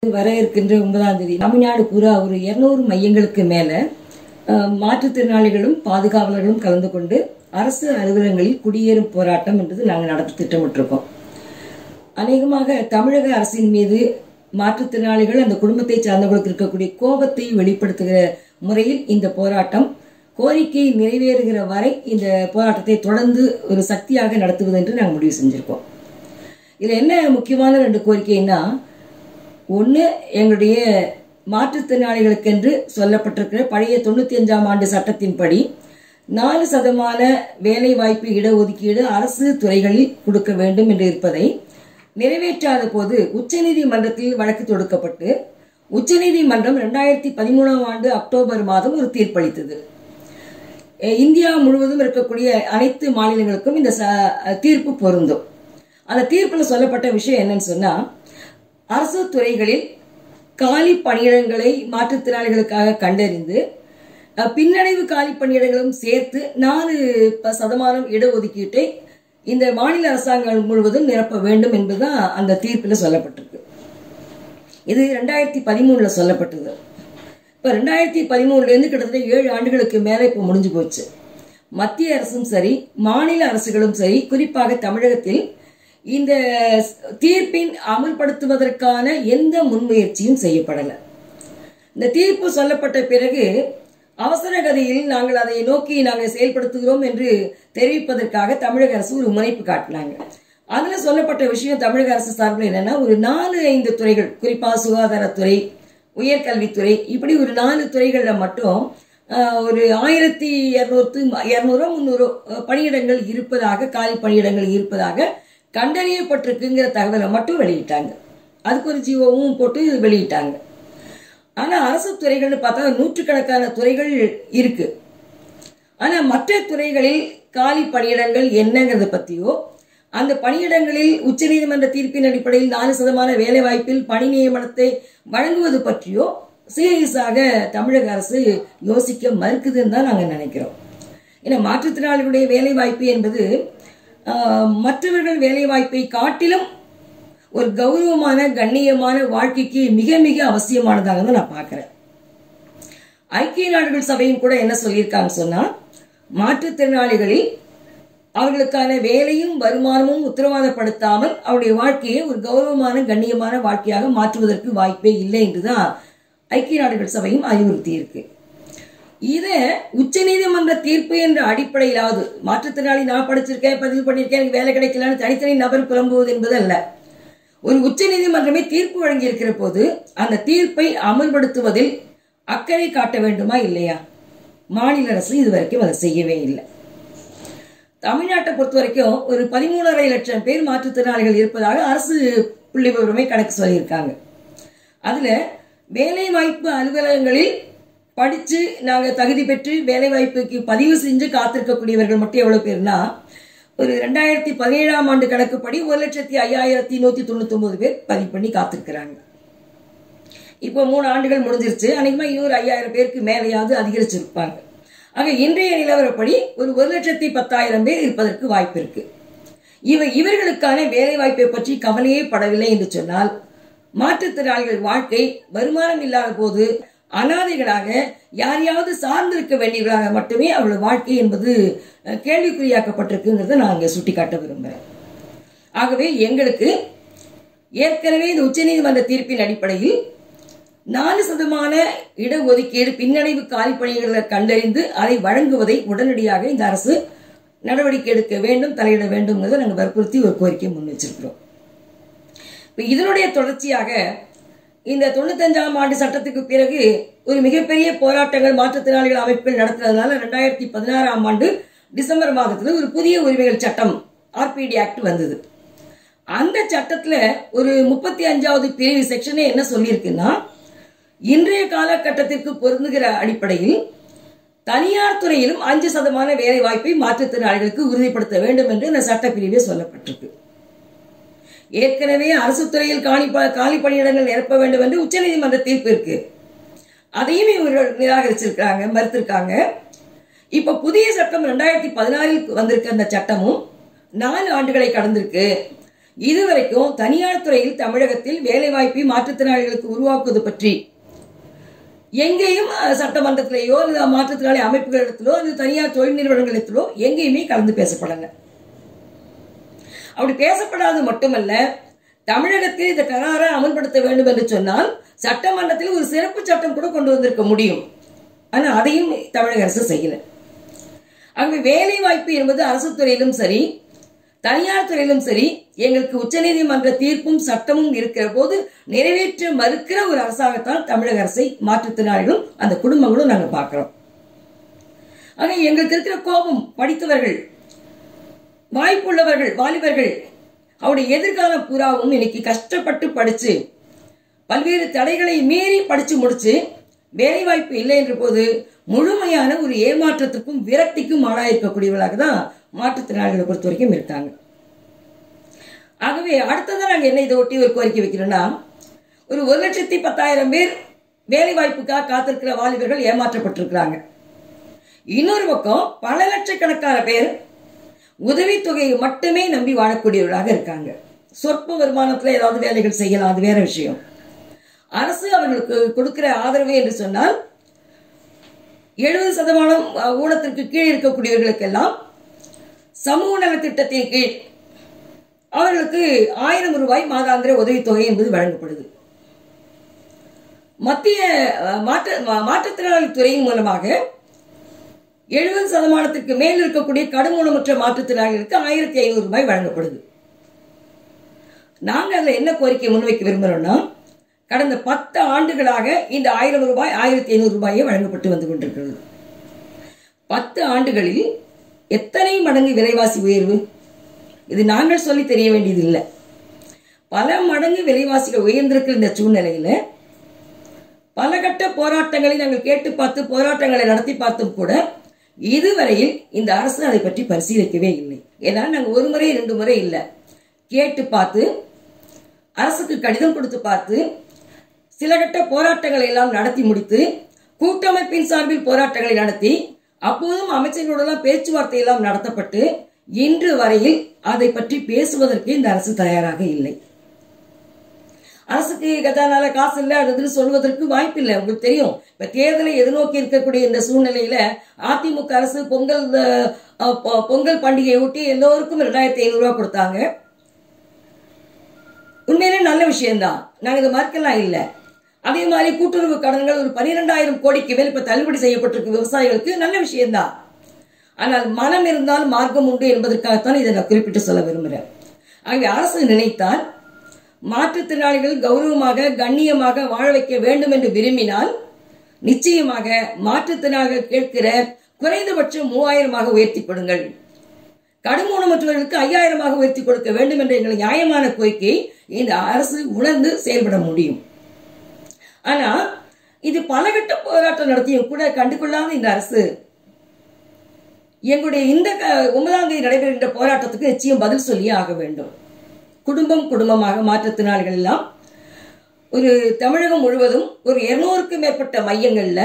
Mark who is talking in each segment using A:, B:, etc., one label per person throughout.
A: வர இருக்கின்ற ஒன்பதாம் தேதி தமிழ்நாடு பூரா ஒரு இருநூறு மையங்களுக்கு மேல அஹ், மாற்றுத்திறனாளிகளும் பாதுகாவலர்களும் கலந்து கொண்டு அரசு அலுவலகங்களில் குடியேறும் போராட்டம் என்றது நாங்கள் நடத்த திட்டமிட்டிருக்கோம் அநேகமாக தமிழக அரசின் மீது மாற்றுத்திறனாளிகள் அந்த குடும்பத்தை சார்ந்தவர்களுக்கு இருக்கக்கூடிய கோபத்தை வெளிப்படுத்துகிற முறையில் இந்த போராட்டம் கோரிக்கை நிறைவேறுகிற வரை இந்த போராட்டத்தை தொடர்ந்து ஒரு சக்தியாக நடத்துவது என்று நாங்கள் முடிவு செஞ்சிருக்கோம் இதுல என்ன முக்கியமான ரெண்டு கோரிக்கைன்னா ஒன்று எங்களுடைய மாற்றுத்திறனாளிகளுக்கென்று சொல்லப்பட்டிருக்கிற பழைய தொண்ணூத்தி அஞ்சாம் ஆண்டு சட்டத்தின்படி நாலு சதமான வேலை வாய்ப்பு இடஒதுக்கீடு அரசு துறைகளில் கொடுக்க வேண்டும் என்று இருப்பதை நிறைவேற்றாத போது உச்சநீதிமன்றத்தில் வழக்கு தொடுக்கப்பட்டு உச்சநீதிமன்றம் ரெண்டாயிரத்தி பதிமூணாம் ஆண்டு அக்டோபர் மாதம் ஒரு தீர்ப்பளித்தது அஹ் இந்தியா முழுவதும் இருக்கக்கூடிய அனைத்து மாநிலங்களுக்கும் இந்த ச- தீர்ப்பு பொருந்தும் அந்த தீர்ப்பில் சொல்லப்பட்ட விஷயம் என்னன்னு சொன்னா அரசு துறைகளில் காலி பணியிடங்களை மாற்றுத்திறனாளிகளுக்காக கண்டறிந்து அஹ், பின்னடைவு காலி பணியிடங்களும் சேர்த்து நாலு ப- சதமானம் இடஒதுக்கீட்டை இந்த மாநில அரசாங்கம் முழுவதும் நிரப்ப வேண்டும் என்பதுதான் அந்த தீர்ப்பில் சொல்லப்பட்டிருக்கு இது ரெண்டாயிரத்தி பதிமூணுல சொல்லப்பட்டது இப்போ ரெண்டாயிரத்தி பதிமூணுல இருந்து கிட்டத்தட்ட ஏழு ஆண்டுகளுக்கு மேலே இப்போ முடிஞ்சு போச்சு மத்திய அரசும் சரி மாநில அரசுகளும் சரி குறிப்பாக தமிழகத்தில் இந்த தீர்ப்பின் அமல்படுத்துவதற்கான எந்த முன்முயற்சியும் செய்யப்படலை இந்த தீர்ப்பு சொல்லப்பட்ட பிறகு அவசர கதியில் நாங்கள் அதை நோக்கி நாங்கள் செயல்படுத்துகிறோம் என்று தெரிவிப்பதற்காக தமிழக அரசு ஒரு முனைப்பு காட்டினாங்க அதுல சொல்லப்பட்ட விஷயம் தமிழக அரசு சார்பில் என்னன்னா ஒரு நாலு ஐந்து துறைகள் குறிப்பா சுகாதாரத்துறை உயர்கல்வித்துறை இப்படி ஒரு நாலு துறைகள்ல மட்டும் ஆஹ், ஒரு ஆயிரத்தி இருநூறு இருநூறோ முந்நூறோ அஹ், பணியிடங்கள் இருப்பதாக காலி பணியிடங்கள் இருப்பதாக கண்டறியப்பட்டிருக்குங்கிற தகவலை மட்டும் வெளியிட்டாங்க அதுக்கு ஒரு ஜீவோவும் போட்டு வெளியிட்டாங்க ஆனா அரசு துறைகள்னு பார்த்தா நூற்றுக்கணக்கான துறைகள் இருக்கு ஆனா மற்ற துறைகளில் காலி பணியிடங்கள் என்னங்கிறத பத்தியோ அந்த பணியிடங்களில் உச்சநீதிமன்ற தீர்ப்பின் அடிப்படையில் நாலு சதமான வேலை வாய்ப்பில் பணி நியமனத்தை வழங்குவது பற்றியோ சீரியஸாக தமிழக அரசு யோசிக்க மறுக்குதுன்னு தான் நாங்க நினைக்கிறோம் ஏன்னா மாற்றுத்திறனாளிகளுடைய வேலை வாய்ப்பு என்பது ஆஹ், மற்றவர்கள் வேலை வாய்ப்பை காட்டிலும் ஒரு கௌரவமான கண்ணியமான வாழ்க்கைக்கு மிக மிக அவசியமானதாக தான் நான் பார்க்கிறேன் ஐக்கிய நாடுகள் சபையும் கூட என்ன சொல்லியிருக்காங்க சொன்னா மாற்றுத்திறனாளிகளில் அவர்களுக்கான வேலையும் வருமானமும் உத்தரவாதப்படுத்தாமல் அவருடைய வாழ்க்கையை ஒரு கௌரவமான கண்ணியமான வாழ்க்கையாக மாற்றுவதற்கு வாய்ப்பே இல்லை என்றுதான் ஐக்கிய நாடுகள் சபையும் அறிவுறுத்தி இருக்கு இத உச்சநீதிமன்ற தீர்ப்பு என்ற அடிப்படையிலாவது மாற்றுத்திறனாளி நான் படிச்சிருக்கேன் பதிவு பண்ணியிருக்கேன் எனக்கு வேலை கிடைக்கலன்னு தனித்தனி நபர் புலம்புவது என்பது அல்ல ஒரு உச்சநீதிமன்றமே தீர்ப்பு வழங்கி இருக்கிற போது அந்த தீர்ப்பை அமல்படுத்துவதில் அக்கறை காட்ட வேண்டுமா இல்லையா மாநில அரசு இதுவரைக்கும் அதை செய்யவே இல்லை தமிழ்நாட்டை பொறுத்த வரைக்கும் ஒரு பதிமூணரை லட்சம் பேர் மாற்றுத்திறனாளிகள் இருப்பதாக அரசு புள்ளி விவரமே கணக்கு சொல்லியிருக்காங்க அதுல வேலை வாய்ப்பு அலுவலகங்களில் படிச்சு நாங்க தகுதி பெற்று வேலை வாய்ப்புக்கு பதிவு செஞ்சு காத்திருக்கக்கூடியவர்கள் மட்டும் எவ்வளவு பேர்னா ஒரு ரெண்டாயிரத்தி பதினேழாம் ஆண்டு கணக்குப்படி ஒரு லட்சத்தி ஐயாயிரத்தி நூத்தி தொண்ணூத்தி ஒன்பது பேர் பதிவு பண்ணி காத்திருக்கிறாங்க இப்போ மூணு ஆண்டுகள் முடிஞ்சிருச்சு அநேகமா இன்னொரு ஐயாயிரம் பேருக்கு மேலேயாவது அதிகரிச்சிருப்பாங்க ஆக இன்றைய நிலவரப்படி ஒரு ஒரு லட்சத்தி பத்தாயிரம் பேர் இருப்பதற்கு வாய்ப்பு இருக்கு இவ இவர்களுக்கான வேலை வாய்ப்பை பற்றி கவலையே படவில்லை என்று சொன்னால் மாற்றுத்திறனாளிகள் வாழ்க்கை வருமானம் இல்லாத போது அனாதைகளாக யாரையாவது சார்ந்திருக்க வேண்டியவர்களாக மட்டுமே அவர்கள் வாழ்க்கை என்பது அஹ், கேள்விக்குறியாக்கப்பட்டிருக்குங்கிறத நான் இங்க சுட்டிக்காட்ட விரும்புகிறேன் ஆகவே எங்களுக்கு ஏற்கனவே இந்த உச்சநீதிமன்ற தீர்ப்பின் அடிப்படையில் நாலு சதமான இடஒதுக்கீடு பின்னடைவு காலி பணிகளை கண்டறிந்து அதை வழங்குவதை உடனடியாக இந்த அரசு நடவடிக்கை எடுக்க வேண்டும் தலையிட வேண்டும்ங்கிறத நாங்கள் வற்புறுத்தி ஒரு கோரிக்கை முன் வச்சிருக்கிறோம் இப்ப இதனுடைய தொடர்ச்சியாக இந்த தொண்ணூத்தஞ்சாம் ஆண்டு சட்டத்துக்கு பிறகு ஒரு மிகப்பெரிய போராட்டங்கள் மாற்றுத்திறனாளிகள் அமைப்புகள் நடத்துறதுனால ரெண்டாயிரத்தி பதினாறாம் ஆண்டு டிசம்பர் மாதத்துல ஒரு புதிய உரிமைகள் சட்டம் ஆர்பிடி ஆக்ட் வந்தது அந்த சட்டத்துல ஒரு முப்பத்தி அஞ்சாவது பிரிவு செக்ஷனே என்ன சொல்லியிருக்குன்னா இன்றைய காலகட்டத்திற்கு பொருந்துகிற அடிப்படையில் தனியார் துறையிலும் அஞ்சு சதமான வேலை வாய்ப்பை மாற்றுத்திறனாளிகளுக்கு உறுதிப்படுத்த வேண்டும் என்று இந்த சட்டப்பிரிவே சொல்லப்பட்டிருக்கு ஏற்கனவே அரசு துறையில் காலி ப- காலி பணியிடங்கள் நிரப்ப வேண்டும் என்று உச்சநீதிமன்ற தீர்ப்பு இருக்கு அதையும் இவர்கள் நிராகரிச்சிருக்காங்க மறுத்திருக்காங்க இப்ப புதிய சட்டம் ரெண்டாயிரத்தி பதினாறில் வந்திருக்க அந்த சட்டமும் நாலு ஆண்டுகளை கடந்திருக்கு இதுவரைக்கும் தனியார் துறையில் தமிழகத்தில் வேலைவாய்ப்பை மாற்றுத்திறனாளிகளுக்கு உருவாக்குவது பற்றி எங்கேயும் அஹ், சட்டமன்றத்திலேயோ அல்லது மாற்றுத்திறனாளி அமைப்புகளிடத்திலோ அல்லது தனியார் தொழில் நிறுவனங்களிடத்திலோ எங்கேயுமே கலந்து பேசப்படல அப்படி பேசப்படாது மட்டுமல்ல தமிழகத்தில் இந்த கராரை அமல்படுத்த வேண்டும் என்று சொன்னால் சட்டமன்றத்தில் ஒரு சிறப்பு சட்டம் கூட கொண்டு வந்திருக்க முடியும் ஆனா அதையும் தமிழக அரசு செய்யல ஆகவே வேலை வாய்ப்பு என்பது அரசு துறையிலும் சரி தனியார் துறையிலும் சரி எங்களுக்கு உச்சநீதிமன்ற தீர்ப்பும் சட்டமும் இருக்கிற போது நிறைவேற்ற மறுக்கிற ஒரு அரசாகத்தான் தமிழக அரசை மாற்றுத்திறனாளிகளும் அந்த குடும்பங்களும் நாங்க பார்க்கிறோம் ஆக எங்களுக்கு இருக்கிற கோபம் படித்தவர்கள் வாய்ப்புள்ளவர்கள் வாலிபர்கள் அவருடைய எதிர்காலம் பூராவும் இன்னைக்கு கஷ்டப்பட்டு படிச்சு பல்வேறு தடைகளை மீறி படிச்சு முடிச்சு வேலை வாய்ப்பு இல்லை என்ற போது முழுமையான ஒரு ஏமாற்றத்துக்கும் விரக்திக்கும் ஆளாயிருக்கக்கூடியவர்களாக தான் மாற்றுத்திறனாளிகளை பொறுத்த வரைக்கும் இருக்காங்க ஆகவே அடுத்ததான் நாங்க என்ன இதை ஒட்டி ஒரு கோரிக்கை வைக்கிறோம்னா ஒரு ஒரு லட்சத்தி பத்தாயிரம் பேர் வேலை வாய்ப்புக்காக காத்திருக்கிற வாலிபர்கள் ஏமாற்றப்பட்டிருக்கிறாங்க இன்னொரு பக்கம் பல லட்சக்கணக்கான பேர் உதவித்தொகையை மட்டுமே நம்பி வாழக்கூடியவர்களாக இருக்காங்க சொற்ப வருமானத்துல ஏதாவது வேலைகள் செய்யலாம் அது வேற விஷயம் அரசு அவர்களுக்கு கொடுக்கிற ஆதரவு என்று சொன்னால் எழுபது சதமானம் அஹ், ஊனத்திற்கு கீழ் இருக்கக்கூடியவர்களுக்கெல்லாம் சமூக நலத் திட்டத்தின் கீழ் அவர்களுக்கு ஆயிரம் ரூபாய் மாதாந்திர உதவித்தொகை என்பது வழங்கப்படுது மத்திய அஹ், மாற்று மா- மாற்றுத்திறனாளி துறையின் மூலமாக எழுபது சதமானத்துக்கு மேல் இருக்கக்கூடிய கடும் ஊனமுற்ற மாற்றுத்திறனாளிகளுக்கு ஆயிரத்தி ஐநூறு ரூபாய் வழங்கப்படுது நாங்க அதுல என்ன கோரிக்கை முன்வைக்க விரும்புறோம்னா கடந்த பத்து ஆண்டுகளாக இந்த ஆயிரம் ரூபாய் ஆயிரத்தி ஐநூறு ரூபாயே வழங்கப்பட்டு வந்து கொண்டிருக்கிறது பத்து ஆண்டுகளில் எத்தனை மடங்கு விலைவாசி உயர்வு இது நாங்கள் சொல்லி தெரிய வேண்டியது இல்லை பல மடங்கு விலைவாசிகள் உயர்ந்திருக்கிற இந்த சூழ்நிலையில பல கட்ட போராட்டங்களை நாங்கள் கேட்டு பார்த்து போராட்டங்களை நடத்தி பார்த்தும் கூட இதுவரையில் இந்த அரசு அதை பற்றி பரிசீலிக்கவே இல்லை ஏன்னா நாங்கள் ஒரு முறை ரெண்டு முறை இல்லை கேட்டு பார்த்து அரசுக்கு கடிதம் கொடுத்து பார்த்து சில கட்ட போராட்டங்களை எல்லாம் நடத்தி முடித்து கூட்டமைப்பின் சார்பில் போராட்டங்களை நடத்தி அப்போதும் அமைச்சர்களோடலாம் பேச்சுவார்த்தை எல்லாம் நடத்தப்பட்டு இன்று வரையில் அதை பற்றி பேசுவதற்கு இந்த அரசு தயாராக இல்லை அரசுக்கு கஜானால காசு இல்லை அது இதுன்னு சொல்வதற்கு வாய்ப்பு இல்லை உங்களுக்கு தெரியும் இப்ப தேர்தலை எதிர்நோக்கி இருக்கக்கூடிய இந்த சூழ்நிலையில அதிமுக அரசு பொங்கல் அஹ், பொ- பொங்கல் பண்டிகையை ஒட்டி எல்லோருக்கும் ரெண்டாயிரத்தி ஐநூறு ரூபாய் கொடுத்தாங்க உண்மையிலே நல்ல விஷயம்தான் நாங்க இதை மறுக்கலாம் இல்ல அதே மாதிரி கூட்டுறவு கடன்கள் ஒரு பனிரெண்டாயிரம் கோடிக்கு மேல் இப்ப தள்ளுபடி செய்யப்பட்டிருக்கு விவசாயிகளுக்கு நல்ல விஷயம்தான் ஆனால் மனம் இருந்தால் மார்க்கம் உண்டு என்பதற்காகத்தான் இதை நான் குறிப்பிட்டு சொல்ல விரும்புகிறேன் ஆகவே அரசு நினைத்தால் மாற்றுத்திறனாளிகள் கௌரவமாக கண்ணியமாக வாழ வைக்க வேண்டும் என்று விரும்பினால் நிச்சயமாக மாற்றுத்திறனாளிகள் கேட்கிற குறைந்தபட்சம் மூவாயிரமாக உயர்த்தி கொடுங்கள் கடுமூனமற்றவர்களுக்கு ஐயாயிரமாக உயர்த்தி கொடுக்க வேண்டும் என்ற எங்கள் நியாயமான கோரிக்கையை இந்த அரசு உணர்ந்து செயல்பட முடியும் ஆனா இது பலகட்ட போராட்டம் நடத்தியும் கூட கண்டுகொள்ளாத இந்த அரசு எங்களுடைய இந்த க- ஒன்பதாம் தேதி நடைபெறுகின்ற போராட்டத்துக்கு நிச்சயம் பதில் சொல்லியே ஆக வேண்டும் குடும்பம் குடும்பமாக மாற்றுத்திறனாளிகள் எல்லாம் ஒரு தமிழகம் முழுவதும் ஒரு இருநூறுக்கும் மேற்பட்ட மையங்கள்ல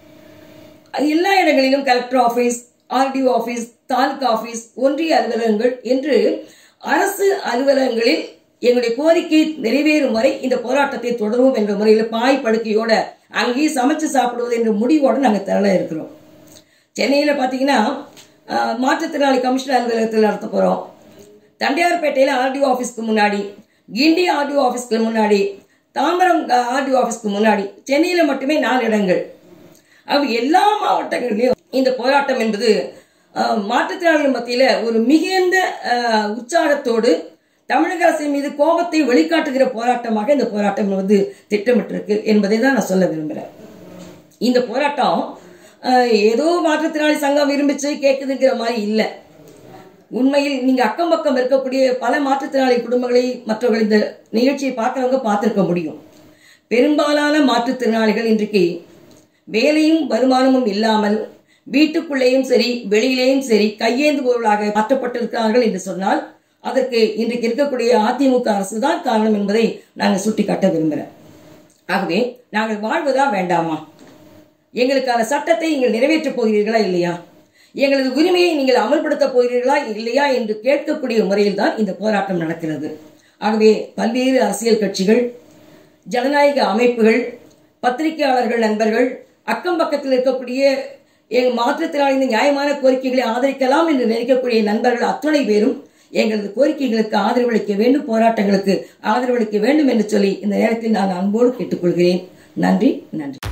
A: எல்லா இடங்களிலும் collector office RTO office taluka office ஒன்றிய அலுவலகங்கள் என்று அரசு அலுவலகங்களில் எங்களுடைய கோரிக்கை நிறைவேறும் வரை இந்த போராட்டத்தை தொடருவோம் என்ற முறையில் பாய் படுக்கையோட அங்கேயே சமைச்சு சாப்பிடுவது என்ற முடிவோட நாங்கள் தரல இருக்கிறோம் சென்னையில பாத்தீங்கன்னா அஹ், மாற்றுத்திறனாளி கமிஷனர் அலுவலகத்தில் நடத்த போறோம் தண்டையார்பேட்டையில ஆர்டிஓ ஆபீஸ்க்கு முன்னாடி கிண்டி ஆர்டிஓ ஆபீஸ்க்கு முன்னாடி தாம்பரம் ஆர்டிஓ ஆபீஸ்க்கு முன்னாடி சென்னையில மட்டுமே நாலு இடங்கள் அப்ப எல்லா மாவட்டங்களிலும் இந்த போராட்டம் என்பது அஹ், மாற்றுத்திறனாளிகள் மத்தியில ஒரு மிகுந்த அஹ், உற்சாகத்தோடு தமிழக அரசின் மீது கோபத்தை வெளிக்காட்டுகிற போராட்டமாக இந்த போராட்டம் வந்து திட்டமிட்டிருக்கு என்பதை தான் நான் சொல்ல விரும்புறேன் இந்த போராட்டம் அஹ், ஏதோ மாற்றுத்திறனாளி சங்கம் விரும்பிச்சு கேட்குதுங்கிற மாதிரி இல்லை உண்மையில் நீங்க அக்கம் பக்கம் இருக்கக்கூடிய பல மாற்றுத்திறனாளி குடும்பங்களை மற்றவர்கள் இந்த நிகழ்ச்சியை பார்க்கறவங்க பார்த்திருக்க முடியும் பெரும்பாலான மாற்றுத்திறனாளிகள் இன்றைக்கு வேலையும் வருமானமும் இல்லாமல் வீட்டுக்குள்ளேயும் சரி வெளியிலேயும் சரி கையேந்து பொருளாக மாற்றப்பட்டிருக்கிறார்கள் என்று சொன்னால் அதற்கு இன்றைக்கு இருக்கக்கூடிய அதிமுக அரசு தான் காரணம் என்பதை நாங்கள் சுட்டிக்காட்ட விரும்புகிறேன் ஆகவே நாங்கள் வாழ்வதா வேண்டாமா எங்களுக்கான சட்டத்தை நீங்கள் நிறைவேற்றப் போகிறீர்களா இல்லையா எங்களது உரிமையை நீங்கள் அமல்படுத்தப் போகிறீர்களா இல்லையா என்று கேட்கக்கூடிய முறையில் தான் இந்த போராட்டம் நடக்கிறது ஆகவே பல்வேறு அரசியல் கட்சிகள் ஜனநாயக அமைப்புகள் பத்திரிகையாளர்கள் நண்பர்கள் அக்கம் பக்கத்தில் இருக்கக்கூடிய எங்கள் மாற்றுத்திறனாளியின் நியாயமான கோரிக்கைகளை ஆதரிக்கலாம் என்று நினைக்கக்கூடிய நண்பர்கள் அத்துணை பேரும் எங்களது கோரிக்கைகளுக்கு ஆதரவளிக்க வேண்டும் போராட்டங்களுக்கு ஆதரவளிக்க வேண்டும் என்று சொல்லி இந்த நேரத்தில் நான் அன்போடு கேட்டுக்கொள்கிறேன் நன்றி நன்றி